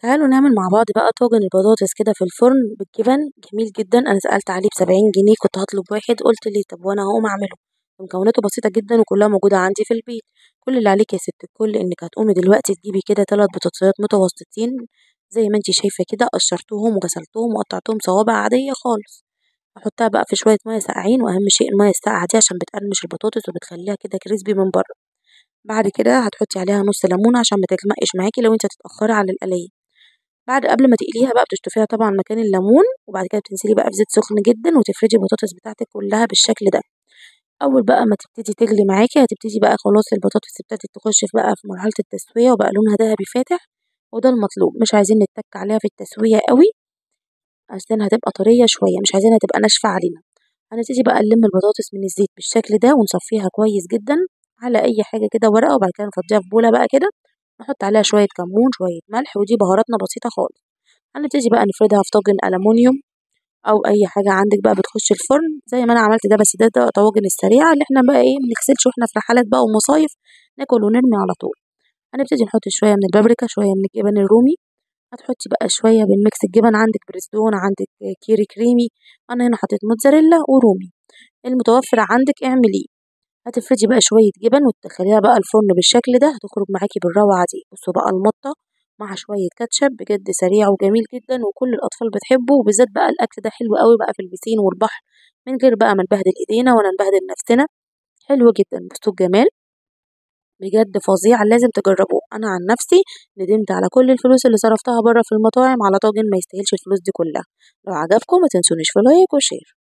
تعالوا نعمل مع بعض بقى طاجن البطاطس كده في الفرن بالجبن جميل جدا انا سألت عليه بسبعين جنيه كنت هطلب واحد قلت ليه طب وانا هقوم اعمله مكوناته بسيطة جدا وكلها موجودة عندي في البيت كل اللي عليك يا ست الكل انك هتقومي دلوقتي تجيبي كده تلات بطاطسات متوسطين زي ما انتي شايفة كده قشرتهم وغسلتهم وقطعتهم صوابع عادية خالص احطها بقى في شوية مية ساقعين واهم شيء المية الساقعة دي عشان بتقرمش البطاطس وبتخليها كده كريسبي من بره بعد كده هتحطي عليها نص ليمونة عشان ما تغمقش معاكي لو انت هتتأخري على القلية بعد قبل ما تقليها بقى بتشطفيها طبعا مكان الليمون وبعد كده بتنزلي بقى في زيت سخن جدا وتفردي البطاطس بتاعتك كلها بالشكل ده اول بقى ما تبتدي تغلي معاكي هتبتدي بقى خلاص البطاطس ابتدت تخش في بقى في مرحله التسويه وبقى لونها ذهبي فاتح وده المطلوب مش عايزين نتك عليها في التسويه قوي عشان هتبقى طريه شويه مش عايزينها تبقى ناشفه علينا هنبتدي بقى نلم البطاطس من الزيت بالشكل ده ونصفيها كويس جدا على اي حاجه كده ورقه وبعد كده نفضيها في بوله بقى كده نحط عليها شويه كمون شويه ملح ودي بهاراتنا بسيطه خالص هنبتدي بقى نفردها في طاجن ألمونيوم أو أي حاجة عندك بقى بتخش الفرن زي ما أنا عملت ده بس ده, ده طواجن السريعة اللي احنا بقى ايه منغسلش واحنا في رحلات بقى ومصايف ناكل ونرمي على طول هنبتدي نحط شوية من البابريكا شوية من الجبن الرومي هتحطي بقى شوية من ميكس الجبن عندك بريسدون عندك كيري كريمي أنا هنا حطيت موتزاريلا ورومي المتوفر عندك اعمليه هتفردي بقى شوية جبن وتدخليها بقى الفرن بالشكل ده هتخرج معاكي بالروعة دي بصوا بقى المطة مع شوية كاتشب بجد سريع وجميل جدا وكل الأطفال بتحبه وبالذات بقى الأكل ده حلو قوي بقى في البسين والبحر من غير بقى ما نبهدل إيدينا ولا نبهدل نفسنا حلو جدا بصوا الجمال بجد فظيع لازم تجربوه أنا عن نفسي ندمت على كل الفلوس اللي صرفتها بره في المطاعم على طاجن ما يستاهلش الفلوس دي كلها لو عجبكم ما تنسونيش في لايك وشير